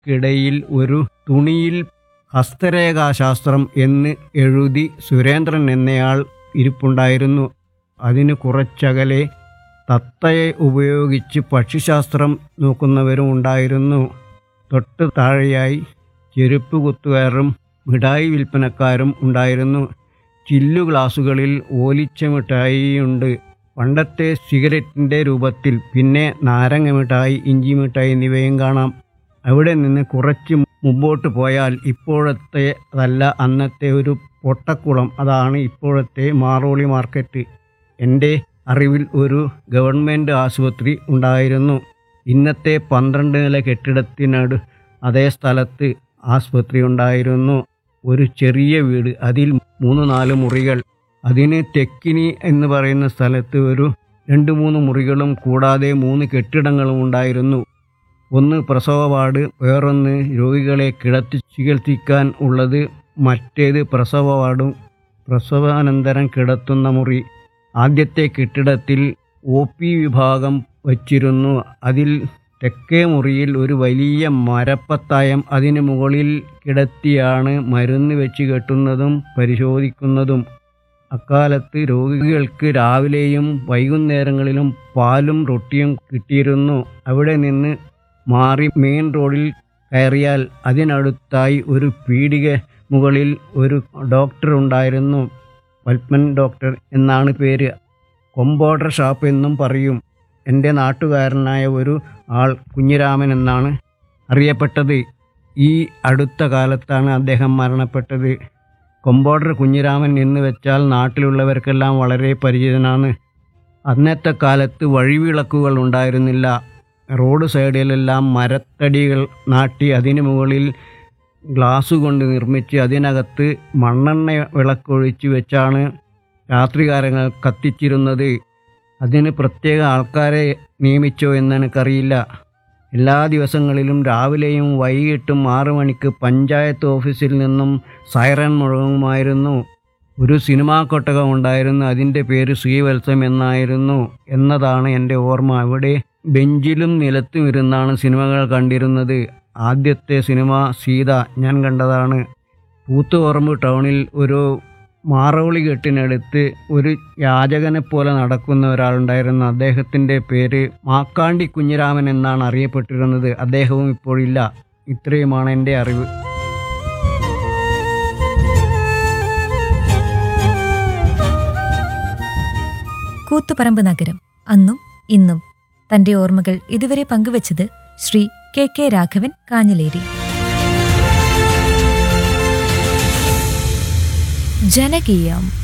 കിടയിൽ ഒരു തുണിയിൽ ഹസ്തരേഖാശാസ്ത്രം എന്ന് എഴുതി സുരേന്ദ്രൻ എന്നയാൾ ഇരിപ്പുണ്ടായിരുന്നു അതിന് കുറച്ചകലെ തത്തയെ ഉപയോഗിച്ച് പക്ഷിശാസ്ത്രം നോക്കുന്നവരും ഉണ്ടായിരുന്നു തൊട്ട് താഴെയായി ചെരുപ്പ് കുത്തുകാരും മിഠായി വിൽപ്പനക്കാരും ഉണ്ടായിരുന്നു ചില്ലു ഗ്ലാസുകളിൽ ഓലിച്ച മിഠായിയുണ്ട് പണ്ടത്തെ സിഗരറ്റിൻ്റെ രൂപത്തിൽ പിന്നെ നാരങ്ങ മിഠായി ഇഞ്ചി മിഠായി എന്നിവയും കാണാം അവിടെ നിന്ന് കുറച്ച് മുമ്പോട്ട് പോയാൽ ഇപ്പോഴത്തെ അതല്ല അന്നത്തെ ഒരു പൊട്ടക്കുളം അതാണ് ഇപ്പോഴത്തെ മാറോളി മാർക്കറ്റ് എൻ്റെ അറിവിൽ ഒരു ഗവൺമെൻറ് ആശുപത്രി ഉണ്ടായിരുന്നു ഇന്നത്തെ പന്ത്രണ്ട് നില കെട്ടിടത്തിനട് അതേ സ്ഥലത്ത് ആശുപത്രി ഉണ്ടായിരുന്നു ഒരു ചെറിയ വീട് അതിൽ മൂന്ന് നാല് മുറികൾ അതിന് തെക്കിനി എന്ന് പറയുന്ന സ്ഥലത്ത് ഒരു രണ്ട് മൂന്ന് മുറികളും കൂടാതെ മൂന്ന് കെട്ടിടങ്ങളും ഉണ്ടായിരുന്നു ഒന്ന് പ്രസവ വാർഡ് വേറൊന്ന് രോഗികളെ കിടത്തി ചികിത്സിക്കാൻ ഉള്ളത് മറ്റേത് പ്രസവ വാർഡും പ്രസവാനന്തരം കിടത്തുന്ന മുറി ആദ്യത്തെ കെട്ടിടത്തിൽ ഒ പി വിഭാഗം വച്ചിരുന്നു അതിൽ തെക്കേ മുറിയിൽ ഒരു വലിയ മരപ്പത്തായം അതിന് മുകളിൽ കിടത്തിയാണ് മരുന്ന് വെച്ച് കെട്ടുന്നതും പരിശോധിക്കുന്നതും അക്കാലത്ത് രോഗികൾക്ക് രാവിലെയും വൈകുന്നേരങ്ങളിലും പാലും റൊട്ടിയും കിട്ടിയിരുന്നു അവിടെ നിന്ന് മാറി മെയിൻ റോഡിൽ കയറിയാൽ അതിനടുത്തായി ഒരു പീടിക മുകളിൽ ഒരു ഡോക്ടർ ഉണ്ടായിരുന്നു പത്മൻ ഡോക്ടർ എന്നാണ് പേര് കൊമ്പോഡർ ഷാപ്പ് എന്നും പറയും എൻ്റെ നാട്ടുകാരനായ ഒരു ആൾ കുഞ്ഞിരാമൻ എന്നാണ് അറിയപ്പെട്ടത് ഈ അടുത്ത കാലത്താണ് അദ്ദേഹം മരണപ്പെട്ടത് കൊമ്പോഡർ കുഞ്ഞിരാമൻ എന്ന് വെച്ചാൽ നാട്ടിലുള്ളവർക്കെല്ലാം വളരെ പരിചിതനാണ് അന്നത്തെ കാലത്ത് വഴിവിളക്കുകൾ ഉണ്ടായിരുന്നില്ല റോഡ് സൈഡിലെല്ലാം മരത്തടികൾ നാട്ടി അതിന് മുകളിൽ ഗ്ലാസ് കൊണ്ട് നിർമ്മിച്ച് അതിനകത്ത് മണ്ണെണ്ണ വിളക്കൊഴിച്ച് വെച്ചാണ് രാത്രികാലങ്ങൾ കത്തിച്ചിരുന്നത് അതിന് പ്രത്യേക ആൾക്കാരെ നിയമിച്ചോ എന്ന് എനിക്കറിയില്ല എല്ലാ ദിവസങ്ങളിലും രാവിലെയും വൈകിട്ടും ആറു മണിക്ക് പഞ്ചായത്ത് ഓഫീസിൽ നിന്നും സൈറൻ മുഴങ്ങുമായിരുന്നു ഒരു സിനിമാ കൊട്ടകം ഉണ്ടായിരുന്നു അതിൻ്റെ പേര് ശ്രീവത്സം എന്നായിരുന്നു എന്നതാണ് എൻ്റെ ഓർമ്മ അവിടെ ബെഞ്ചിലും നിലത്തും ഇരുന്നാണ് സിനിമകൾ കണ്ടിരുന്നത് ആദ്യത്തെ സിനിമ സീത ഞാൻ കണ്ടതാണ് പൂത്തുപറമ്പ് ടൗണിൽ ഒരു മാറോളി കെട്ടിനടുത്ത് ഒരു യാചകനെ പോലെ നടക്കുന്ന ഒരാളുണ്ടായിരുന്നു അദ്ദേഹത്തിൻ്റെ പേര് മാക്കാണ്ടി കുഞ്ഞിരാമൻ എന്നാണ് അറിയപ്പെട്ടിരുന്നത് അദ്ദേഹവും ഇപ്പോഴില്ല ഇത്രയുമാണ് എൻ്റെ അറിവ് കൂത്തുപറമ്പ് നഗരം അന്നും ഇന്നും തന്റെ ഓർമ്മകൾ ഇതുവരെ പങ്കുവച്ചത് ശ്രീ കെ കെ രാഘവൻ കാഞ്ഞിലേരി ജനകീയം